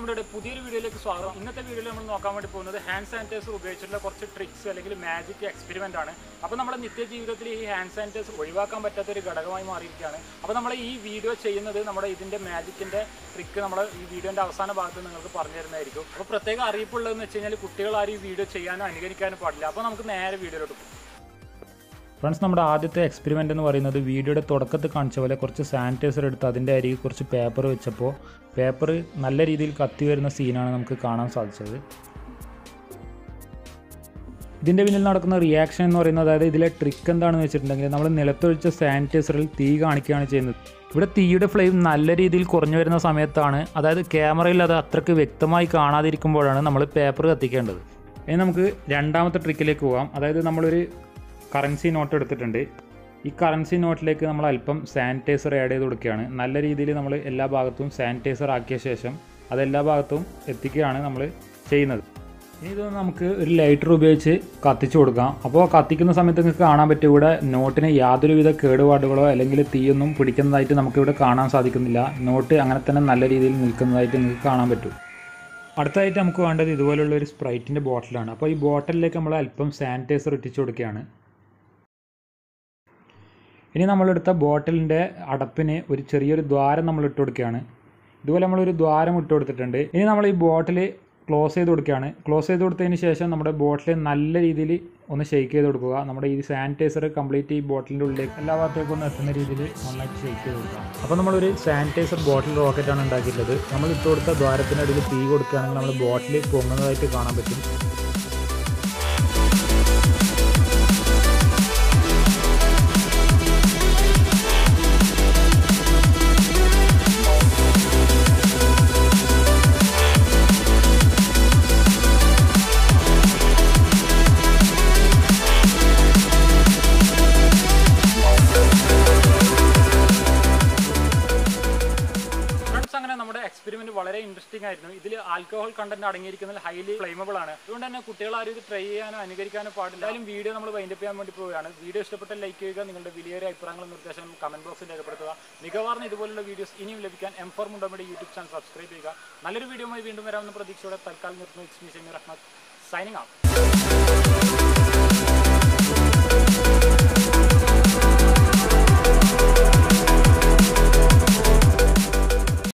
നമ്മുടെ പുതിയൊരു വീഡിയോയിലേക്ക് സ്വാഗതം ഇന്നത്തെ വീഡിയോയിൽ നമ്മൾ നോക്കാൻ വേണ്ടി പോകുന്നത് ഹാൻഡ് സാനിറ്റൈസർ ഉപയോഗിച്ചിട്ടുള്ള കുറച്ച് ട്രിക്സ് അല്ലെങ്കിൽ മാജിക് എക്സ്പെരിമെന്റ് ആണ് അപ്പോൾ നമ്മുടെ നിത്യജീവിതത്തിൽ ഈ ഹാൻഡ് സാനിറ്റൈസർ ഒഴിവാക്കാൻ പറ്റാത്ത ഒരു ഘടകമായി മാറിയിരിക്കുകയാണ് അപ്പോൾ നമ്മൾ ഈ വീഡിയോ ചെയ്യുന്നത് നമ്മുടെ ഇതിന്റെ മാജിക്കിന്റെ ട്രിക്ക് നമ്മൾ ഈ വീഡിയോന്റെ അവസാന ഭാഗത്ത് നിങ്ങൾക്ക് പറഞ്ഞു തരുന്നതായിരിക്കും അപ്പോൾ പ്രത്യേക അറിയിപ്പുള്ളതെന്ന് വെച്ച് കഴിഞ്ഞാൽ കുട്ടികൾ ആരും ഈ വീഡിയോ ചെയ്യാനോ അനുകരിക്കാനോ പാടില്ല അപ്പോൾ നമുക്ക് നേരെ വീഡിയോയിലോട്ട് പോകും ഫ്രണ്ട്സ് നമ്മുടെ ആദ്യത്തെ എക്സ്പെരിമെൻ്റ് എന്ന് പറയുന്നത് വീഡിയോയുടെ തുടക്കത്തിൽ കാണിച്ച പോലെ കുറച്ച് സാനിറ്റൈസർ എടുത്ത് അതിൻ്റെ അരികിൽ കുറച്ച് പേപ്പർ വെച്ചപ്പോൾ പേപ്പർ നല്ല രീതിയിൽ കത്തി വരുന്ന സീനാണ് നമുക്ക് കാണാൻ സാധിച്ചത് ഇതിൻ്റെ പിന്നിൽ നടക്കുന്ന റിയാക്ഷൻ എന്ന് പറയുന്നത് അതായത് ഇതിലെ ട്രിക്ക് എന്താണെന്ന് വെച്ചിട്ടുണ്ടെങ്കിൽ നമ്മൾ നിലത്തൊഴിച്ച സാനിറ്റൈസറിൽ തീ കാണിക്കുകയാണ് ചെയ്യുന്നത് ഇവിടെ തീയുടെ ഫ്ലെയിം നല്ല രീതിയിൽ കുറഞ്ഞു വരുന്ന സമയത്താണ് അതായത് ക്യാമറയിൽ അത് അത്രയ്ക്ക് വ്യക്തമായി കാണാതിരിക്കുമ്പോഴാണ് നമ്മൾ പേപ്പർ കത്തിക്കേണ്ടത് ഇനി നമുക്ക് രണ്ടാമത്തെ ട്രിക്കിലേക്ക് പോകാം അതായത് നമ്മളൊരു കറൻസി നോട്ട് എടുത്തിട്ടുണ്ട് ഈ കറൻസി നോട്ടിലേക്ക് നമ്മൾ അല്പം സാനിറ്റൈസർ ആഡ് ചെയ്ത് കൊടുക്കുകയാണ് നല്ല രീതിയിൽ നമ്മൾ എല്ലാ ഭാഗത്തും സാനിറ്റൈസർ ആക്കിയ ശേഷം അത് എല്ലാ ഭാഗത്തും എത്തിക്കുകയാണ് നമ്മൾ ചെയ്യുന്നത് ഇനി ഇത് നമുക്ക് ഒരു ലൈറ്റർ ഉപയോഗിച്ച് കത്തിച്ചു കൊടുക്കാം അപ്പോൾ കത്തിക്കുന്ന സമയത്ത് നിങ്ങൾക്ക് കാണാൻ പറ്റും ഇവിടെ നോട്ടിന് യാതൊരുവിധ കേടുപാടുകളോ അല്ലെങ്കിൽ തീയൊന്നും പിടിക്കുന്നതായിട്ട് നമുക്കിവിടെ കാണാൻ സാധിക്കുന്നില്ല നോട്ട് അങ്ങനെ തന്നെ നല്ല രീതിയിൽ നിൽക്കുന്നതായിട്ട് നിങ്ങൾക്ക് കാണാൻ പറ്റും അടുത്തതായിട്ട് നമുക്ക് വേണ്ടത് ഇതുപോലുള്ള ഒരു സ്പ്രൈറ്റിൻ്റെ ബോട്ടിലാണ് അപ്പോൾ ഈ ബോട്ടിലേക്ക് നമ്മൾ അല്പം സാനിറ്റൈസർ ഇട്ടിച്ചു കൊടുക്കുകയാണ് ഇനി നമ്മളെടുത്ത ബോട്ടിലിൻ്റെ അടപ്പിന് ഒരു ചെറിയൊരു ദ്വാരം നമ്മൾ ഇട്ട് കൊടുക്കുകയാണ് ഇതുപോലെ നമ്മളൊരു ദ്വാരം ഇട്ട് കൊടുത്തിട്ടുണ്ട് ഇനി നമ്മൾ ഈ ബോട്ടിൽ ക്ലോസ് ചെയ്ത് കൊടുക്കുകയാണ് ക്ലോസ് ചെയ്ത് കൊടുത്തതിന് ശേഷം നമ്മുടെ ബോട്ടിൽ നല്ല രീതിയിൽ ഒന്ന് ഷെയ്ക്ക് ചെയ്ത് കൊടുക്കുക നമ്മുടെ ഈ സാനിറ്റൈസർ കംപ്ലീറ്റ് ഈ ബോട്ടിലിൻ്റെ ഉള്ളിലേക്ക് എല്ലാ ഭാഗത്തേക്കും ഒന്ന് എത്തുന്ന രീതിയിൽ നന്നായിട്ട് ഷെയ്ക്ക് ചെയ്ത് കൊടുക്കുക അപ്പോൾ നമ്മളൊരു സാനിറ്റൈസർ ബോട്ടിൽ റോക്കറ്റാണ് ഉണ്ടാക്കിയിട്ടുള്ളത് നമ്മൾ ഇട്ട് കൊടുത്ത ദ്വാരത്തിനടിയിൽ തീ കൊടുക്കുകയാണെങ്കിൽ നമ്മൾ ബോട്ടിൽ പൊങ്ങുന്നതായിട്ട് കാണാൻ പറ്റും ഫ്രണ്ട്സ് അങ്ങനെ നമ്മുടെ എക്സ്പെരിമെന്റ് വളരെ ഇൻട്രസ്റ്റിംഗ് ആയിരുന്നു ഇതിൽ ആൽക്കഹോൾ കണ്ടന്റ് അടങ്ങിയിരിക്കുന്നതിൽ ഹൈലി ഫ്ലെയിമബിൾ ആണ് അതുകൊണ്ട് തന്നെ കുട്ടികൾ ആരും ഇത് ട്രൈ ചെയ്യാനോ അനുകരിക്കാനോ പാടില്ല എന്തായാലും വീഡിയോ നമ്മൾ വൈൻഡപ്പ് ചെയ്യാൻ വേണ്ടി പോവുകയാണ് വീഡിയോ ഇഷ്ടപ്പെട്ട ലൈക്ക് ചെയ്യുക നിങ്ങളുടെ വലിയൊരു അഭിപ്രായങ്ങളും നിർദ്ദേശങ്ങളും കമന്റ് ബോക്സിൽ രേഖപ്പെടുത്തുക മികവാർന്ന ഇതുപോലുള്ള വീഡിയോസ് ഇനിയും ലഭിക്കാൻ എം ഫോർ മുണ്ടോയുടെ യൂട്യൂബ് ചാനൽ സബ്സ്ക്രൈബ് ചെയ്യുക നല്ലൊരു വീഡിയോയുമായി വീണ്ടും വരാമെന്ന പ്രതീക്ഷയോടെ തൽക്കാലം നിർത്തുന്നു it's me Shameer Ahmed signing out